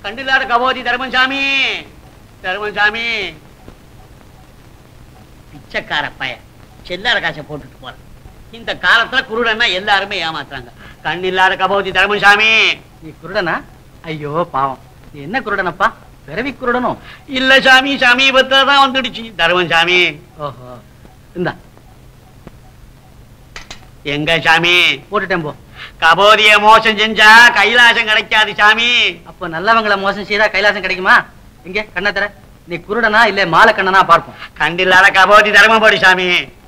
கண்டில்லாத கபோதி தர்மசாமி தர்மசாமி பிச்சைக்கார பைய செல்லார காசை போட்டுட்டு போறான் இந்த காலத்துல குருடன்னா எல்லாருமே ஏமாத்துறாங்க கண்ணில்லாத கபோதி தர்மசாமி நீ குருடனா ஐயோ பாவம் நீ என்ன குருடனப்பா பிறவி குருடனோ இல்ல சாமி சமீபத்துல தான் வந்துடுச்சு தர்மசாமி ஓஹோ இந்தா எங்க சாமி போட்டுட்டேன் போ கபோதிய மோசம் செஞ்சா கைலாசம் கிடைக்காது சாமி அப்போ நல்லவங்களை மோசம் செய்தா கைலாசம் கிடைக்குமா எங்க கண்ணை தர நீ குருடனா இல்ல மாலை கண்ணனா பார்ப்போம் கண்டில்லாத கபோதி தர்மபடி சாமி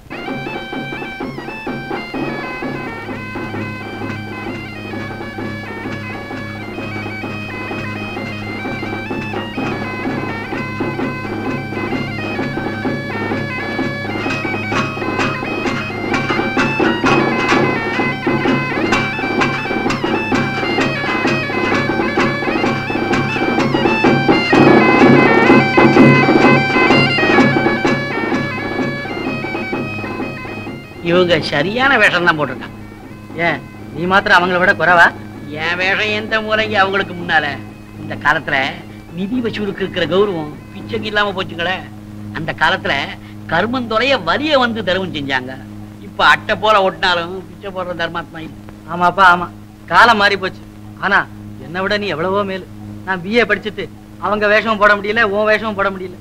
இவங்க சரியான வேஷம் தான் போட்டிருக்காங்க ஏன் நீ மாத்திரம் அவங்கள விட குறைவா என் வேஷம் எந்த மூலைங்க அவங்களுக்கு முன்னால இந்த காலத்துல நிதி வசூலுக்கு இருக்கிற கௌரவம் பிச்சைக்கு இல்லாம போச்சுங்களே அந்த காலத்துல கருமந்துறைய வலிய வந்து தர்மம் செஞ்சாங்க இப்ப அட்டை போல ஒட்டினாலும் பிச்சை போடுற தர்மாத்மா இல்ல ஆமாப்பா ஆமா காலம் மாறி போச்சு ஆனா என்னை விட நீ எவ்வளவோ மேலு நான் பிஏ படிச்சுட்டு அவங்க வேஷமும் போட முடியல உன் வேஷமும் போட முடியல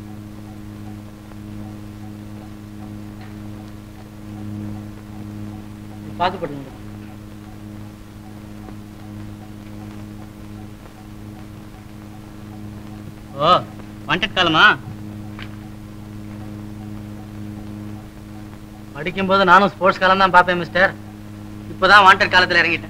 பாக்குப்படுங்க ஓ வாண்டட் காலமா படிக்கும்போது நானும் ஸ்போர்ட்ஸ் காலம் தான் பார்ப்பேன் மிஸ்டர் இப்பதான் வாண்டட் காலத்துல இறங்கிட்டேன்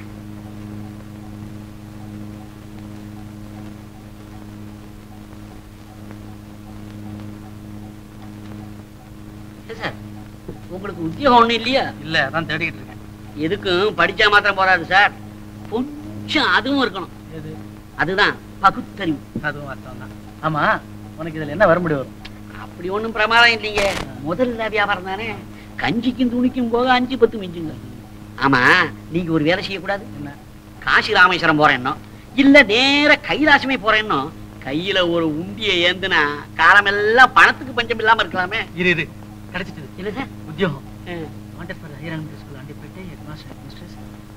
சார் உங்களுக்கு உத்தியோகம் ஒண்ணும் இல்லையா இல்ல அதான் தேடிக்கிட்டு இருக்கேன் எதுக்கும் படிச்சா மாத்திரம் போறாது சார் கொஞ்சம் அதுவும் இருக்கணும் எது அதுதான் பகுத்தறிவு அதுவும் அர்த்தம் தான் ஆமா உனக்கு இதுல என்ன வரும்படி வரும் அப்படி ஒண்ணும் பிரமாதம் இல்லைங்க முதல்ல வியாபாரம் தானே கஞ்சிக்கும் துணிக்கும் போக அஞ்சு பத்து மிஞ்சுங்க ஆமா நீங்க ஒரு வேலை செய்யக்கூடாது என்ன காசி ராமேஸ்வரம் போறேன்னோ இல்ல நேர கைலாசமே போறேன்னோ கையில ஒரு உண்டியை ஏந்துனா காலமெல்லாம் பணத்துக்கு பஞ்சம் இல்லாம இருக்கலாமே இரு இரு கிடைச்சிட்டு இல்ல சார் உத்தியோகம் ஆ. Wanted for higher elementary school Andipettai head master mistress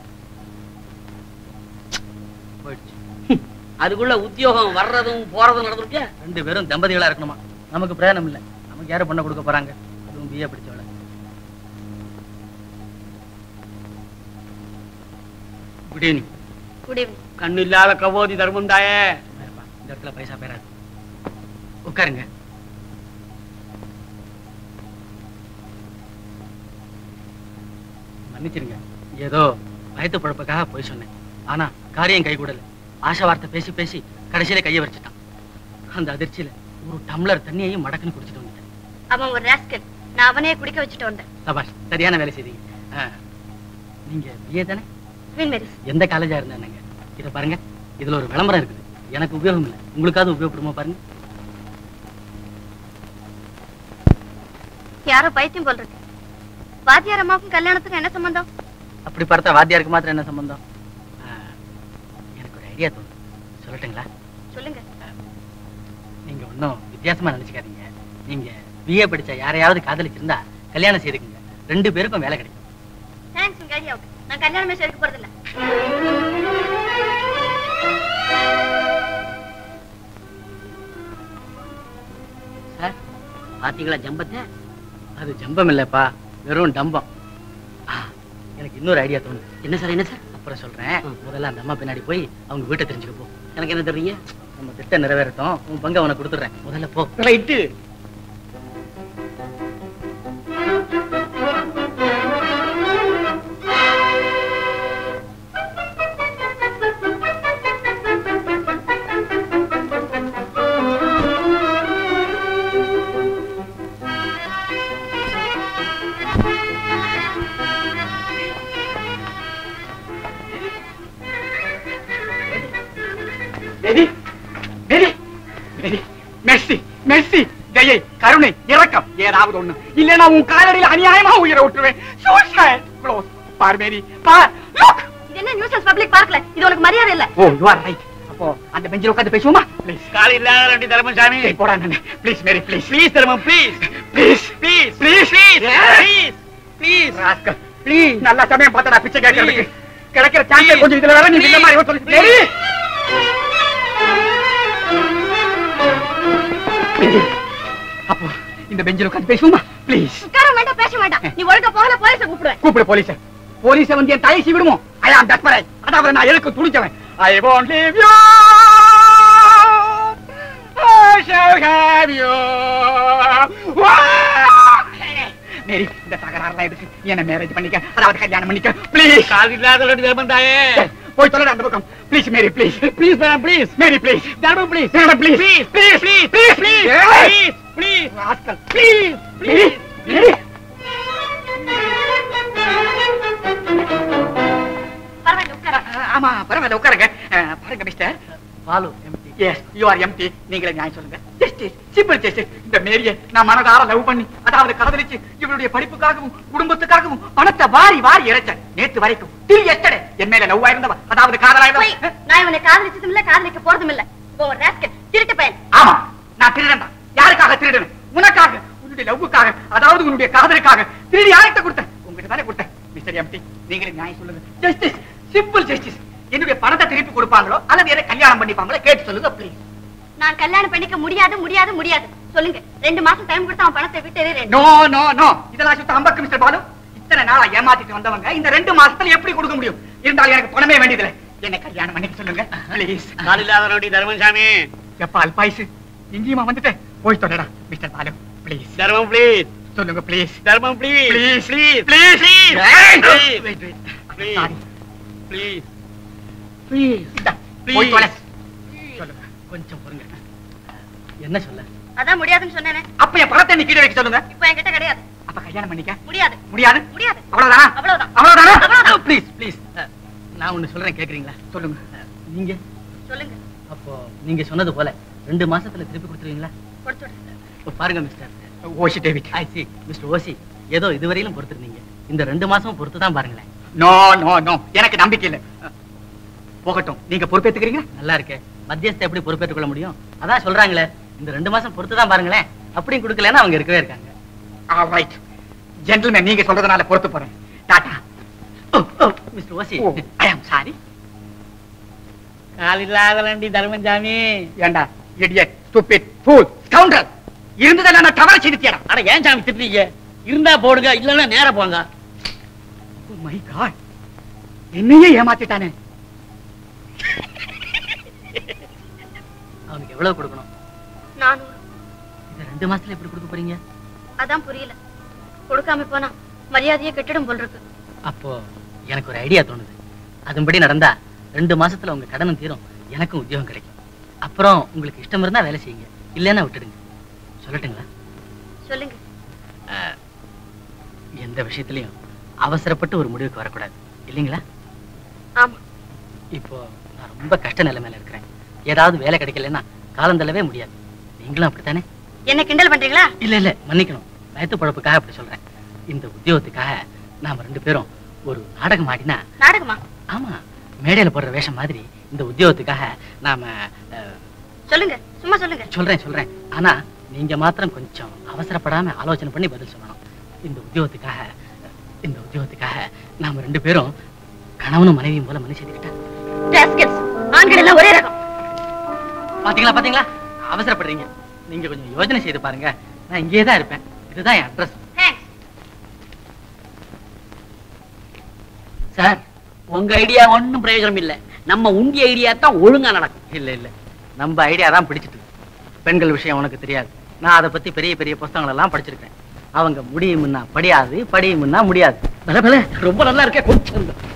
போயிடுச்சு அதுக்குள்ள உத்தியோகம் வர்றதும் போறதும் நடந்துருக்கா ரெண்டு பேரும் தம்பதிகளா இருக்கணுமா நமக்கு பிரயோஜனம் இல்ல நமக்கு யாரும் பண்ண கொடுக்க போறாங்க அதுவும் பிஏ படிச்சவள குட் ஈவினிங் குட் ஈவினிங் கண்ணு இல்லாத கவோதி தர்மம் தாயே இந்த இடத்துல பைசா பேராது உட்காருங்க மன்னிச்சிருங்க ஏதோ வயத்து பழப்புக்காக போய் சொன்னேன் ஆனா காரியம் கை கூடல ஆசை வார்த்தை பேசி பேசி கடைசியில கையை வச்சுட்டான் அந்த அதிர்ச்சியில ஒரு டம்ளர் தண்ணியையும் மடக்குன்னு குடிச்சிட்டு வந்துட்டேன் அவன் ஒரு ராஸ்கல் நான் அவனே குடிக்க வச்சுட்டு வந்தேன் சபாஷ் சரியான வேலை செய்தீங்க ஆ, நீங்க பிஏ தானே குவீன் மேரிஸ் எந்த காலேஜா இருந்தாங்க இதை பாருங்க இதுல ஒரு விளம்பரம் இருக்குது எனக்கு உபயோகம் இல்லை உங்களுக்காவது உபயோகப்படுமா பாருங்க யாரோ பைத்தியம் போல் இருக்கு வாத்தியார் அம்மாவுக்கும் கல்யாணத்துக்கும் என்ன சம்பந்தம் அப்படி பார்த்தா வாத்தியாருக்கு மாத்திரம் என்ன சம்பந்தம் ஆ, எனக்கு ஒரு ஐடியா தோணுது சொல்லட்டுங்களா சொல்லுங்க நீங்க ஒன்றும் வித்தியாசமா நினைச்சுக்காதீங்க நீங்க பிஏ படிச்ச யாரையாவது காதலிச்சிருந்தா கல்யாணம் செய்துக்குங்க ரெண்டு பேருக்கும் வேலை கிடைக்கும் தேங்க்ஸ் உங்க ஐடியாவுக்கு நான் கல்யாணமே சேர்க்க போறதில்ல சார் பாத்தீங்களா ஜம்பத்தை அது ஜம்பம் இல்லப்பா வெறும் டம்பம் ஆ, எனக்கு இன்னொரு ஐடியா தோணுது என்ன சார் என்ன சார் அப்புறம் சொல்றேன் முதல்ல அந்த அம்மா பின்னாடி போய் அவங்க வீட்டை தெரிஞ்சுக்க போ எனக்கு என்ன தெரியுங்க நம்ம திட்டம் நிறைவேறட்டும் உன் பங்கு அவனை கொடுத்துட்றேன் முதல்ல போ right Mary Mary Mary mercy mercy தயை கருணை இரக்கம் ஏதாவது ஒண்ணு இல்லைன்னா உன் காலடியில் அநியாயமா உயிரை விட்டுருவேன் சூசைட் க்ளோஸ் பார் மேரி பார் லுக் இது என்ன நியூசன்ஸ் பப்ளிக் பார்க்கல இது உனக்கு மரியாதை இல்ல ஓ யூ ஆர் ரைட் அப்போ அந்த பெஞ்சில் உட்காந்து பேசுவோமா ப்ளீஸ் கால் இல்லாத ரெண்டு தர்மசாமி போடா நானு ப்ளீஸ் மேரி ப்ளீஸ் ப்ளீஸ் தர்மம் please please please please please please rascal please நல்ல சமயம் பார்த்தடா பிச்சை கேட்கறதுக்கு கிடைக்கிற சான்ஸ் கொஞ்சம் இதுல வேற நீ இந்த மாதிரி இவன் சொல்லி மேரி மேரி, அப்போ இந்த பெஞ்சில் உட்காந்து பேசுவோமா ப்ளீஸ் உட்கார வேண்டாம் பேச வேண்டாம் நீ ஒழுங்கா போகல போலீஸ கூப்பிடுவேன் கூப்பிடு போலீஸ போலீஸ வந்து என் தலையை சீவிடுமோ ஐ ஆம் டஸ்பரேட் அதாவது நான் எதுக்கு துடிச்சவன் ஐ won't leave you I shall have you மேரி இந்த தகராறுலாம் எதுக்கு என்ன மேரேஜ் பண்ணிக்க அதாவது கல்யாணம் பண்ணிக்க ப்ளீஸ் கால் இல்லாத ரெண்டு தர்மம் தாயே போய் தொலை அந்த பக்கம் please Mary please please madam please Mary please தர்மம் please madam please please please please please please please please please rascal please Mary Mary பரவாயில்ல உட்கார ஆமா பரவாயில்ல உட்காருங்க அஹ், பாருங்க mister Balu MD yes you are MD நீங்களே நியாயம் சொல்லுங்க ஜஸ்டிஸ் சிம்பிள் ஜஸ்டிஸ் இந்த மேரிய நான் மனதார லவ் பண்ணி அதாவது காதலிச்சு இவருடைய படிப்புக்காகவும் குடும்பத்துக்காகவும் பணத்தை வாரி வாரி இறைச்சேன் நேத்து வரைக்கும் திரு எஸ்டே என் மேல லவ் ஆயிருந்தவ அதாவது போய் காதலாயிருந்தவ நான் இவனை காதலிச்சதும் இல்ல காதலிக்க போறதும் இல்ல இப்போ ஒரு ராஸ்கல் திருட்டு பையன் ஆமா நான் திருடன் தான் யாருக்காக திருடன் உனக்காக உன்னுடைய லவ்வுக்காக அதாவது உன்னுடைய காதலுக்காக திருடி யார்கிட்ட கொடுத்தேன் உங்ககிட்ட தானே கொடுத்தேன் மிஸ்டர் எம்டி நீங்களே நியாயம் சொல்லுங்க ஜஸ்டிஸ் சிம்பிள் ஜஸ்டிஸ் என்னுடைய பணத்தை திருப்பி கொடுப்பாங்களோ அல்லது என்ன கல்யாணம் பண்ணிப்பாங்களோ கேட்டு சொல்லுங்க ப்ளீஸ் நான் கல்யாணம் பண்ணிக்க முடியாது முடியாது முடியாது சொல்லுங்க ரெண்டு மாசம் டைம் கொடுத்து அவன் பணத்தை விட்டு எறிறேன் நோ நோ நோ இதெல்லாம் சுத்த அம்பக்கு மிஸ்டர் பாலு இத்தனை நாளா ஏமாத்திட்டு வந்தவங்க இந்த ரெண்டு மாசத்துல எப்படி கொடுக்க முடியும் இருந்தாலும் எனக்கு பணமே வேண்டியதில்லை என்ன கல்யாணம் பண்ணிக்க சொல்லுங்க ப்ளீஸ் கால் இல்லாத ரெண்டு தர்மசாமி எப்ப அல்பாயுசு இங்கேயுமா வந்துட்டேன் போய் தொடடா மிஸ்டர் பாலு ப்ளீஸ் தர்மம் ப்ளீஸ் சொல்லுங்க ப்ளீஸ் தர்மம் please Please. Please Please. Please Hey. Please Wait, wait. Please. Sorry. Please இந்தா, Please. போய் தொலை. சொல்லுங்க கொஞ்சம் பொறுங்க என்ன சொல்ல அதான் முடியாதுன்னு சொன்னேனே அப்ப என் பணத்தை நீ கீழே வைக்க சொல்லுங்க இப்போ என்கிட்ட கிடையாது அப்ப கல்யாணம் பண்ணிக்க முடியாது முடியாது முடியாது அவ்வளவுதானா அவ்வளவுதான் அவ்வளவுதானா அவ்வளவுதான். ப்ளீஸ் ப்ளீஸ் நான் ஒண்ணு சொல்றேன் கேக்குறீங்களா சொல்லுங்க அஹ், நீங்க சொல்லுங்க அப்போ நீங்க சொன்னது போல ரெண்டு மாசத்துல திருப்பி கொடுத்துருவீங்களா கொடுத்து விடுறேன் இப்ப பாருங்க mister OC David I see mister OC ஏதோ இதுவரையிலும் பொறுத்திருந்தீங்க இந்த ரெண்டு மாசமும் பொறுத்து தான் பாருங்களேன் நோ நோ நோ எனக்கு நம்பிக்கை இல்ல போகட்டும் நீங்க பொறுப்பேத்துக்கிறீங்களா நல்லா இருக்கே மத்தியஸ்தை எப்படி பொறுப்பேற்றுக் கொள்ள முடியும் அதான் சொல்றாங்களே இந்த ரெண்டு மாசம் பொறுத்து தான் பாருங்களேன் அப்படியும் கொடுக்கலன்னா அவங்க இருக்கவே இருக்காங்க ஆல்ரைட் ஜென்டில்மேன் நீங்க சொல்றதுனால பொறுத்து போறேன் tata mister OC I am sorry கால் இல்லாத ரெண்டு தர்மசாமி ஏண்டா இடியட் ஸ்டூபிட் ஃபூல் ஸ்கவுண்டர் இருந்ததை நான் தவற செய்துட்டியடா அட ஏன் சாமி திட்டுறீங்க இருந்தா போடுங்க இல்லன்னா நேரா போங்க ஓ மை காட் என்னையே ஏமாத்திட்டானே அவனுக்கு எவ்வளவு கொடுக்கணும் நானூறு இந்த ரெண்டு மாசத்துல எப்படி கொடுக்க போறீங்க அதான் புரியல கொடுக்காம போனா மரியாதையே கெட்டிடும் போல் இருக்கு அப்போ எனக்கு ஒரு ஐடியா தோணுது அதன்படி நடந்தா ரெண்டு மாசத்துல உங்க கடனும் தீரும் எனக்கும் உத்தியோகம் கிடைக்கும் அப்புறம் உங்களுக்கு இஷ்டம் இருந்தா வேலை செய்யுங்க இல்லைன்னா விட்டுடுங்க சொல்லட்டுங்களா சொல்லுங்க எந்த விஷயத்திலையும் அவசரப்பட்டு ஒரு முடிவுக்கு வரக்கூடாது இல்லைங்களா ஆமா இப்போ நான் ரொம்ப கஷ்ட நிலைமையில இருக்கிறேன் ஏதாவது வேலை கிடைக்கலன்னா காலம் தள்ளவே முடியாது நீங்களும் அப்படித்தானே என்ன கிண்டல் பண்றீங்களா இல்ல இல்ல மன்னிக்கணும் வயத்து பழப்புக்காக அப்படி சொல்றேன் இந்த உத்தியோகத்துக்காக நாம ரெண்டு பேரும் ஒரு நாடகம் ஆடினா நாடகமா ஆமா மேடையில போடுற வேஷம் மாதிரி இந்த உத்தியோகத்துக்காக நாம அஹ், சொல்லுங்க சும்மா சொல்லுங்க சொல்றேன் சொல்றேன் ஆனா நீங்க மாத்திரம் கொஞ்சம் அவசரப்படாம ஆலோசனை பண்ணி பதில் சொல்லணும் இந்த உத்தியோகத்துக்காக இந்த உத்தியோகத்துக்காக நாம ரெண்டு பேரும் கணவனும் மனைவியும் போல மனு செய்துக்கிட்டா ராஸ்கல்ஸ் ஆண்கள் எல்லாம் ஒரே ரகம் பாத்தீங்களா பாத்தீங்களா அவசரப்படுறீங்க நீங்க கொஞ்சம் யோசனை செய்து பாருங்க நான் இங்கேயே தான் இருப்பேன் இதுதான் என் அட்ரஸ் தேங்க்ஸ் சார் உங்க ஐடியா ஒண்ணும் பிரயோஜனம் இல்ல நம்ம உண்டி ஐடியா தான் ஒழுங்கா நடக்கும் இல்ல இல்ல நம்ம ஐடியா தான் பிடிச்சிட்டு பெண்கள் விஷயம் உனக்கு தெரியாது நான் அதை பத்தி பெரிய பெரிய புஸ்தகங்கள் எல்லாம் படிச்சிருக்கேன் அவங்க முடியும்னா படியாது படியும்னா முடியாது பல பல ரொம்ப நல்லா இருக்கே கொஞ்சம்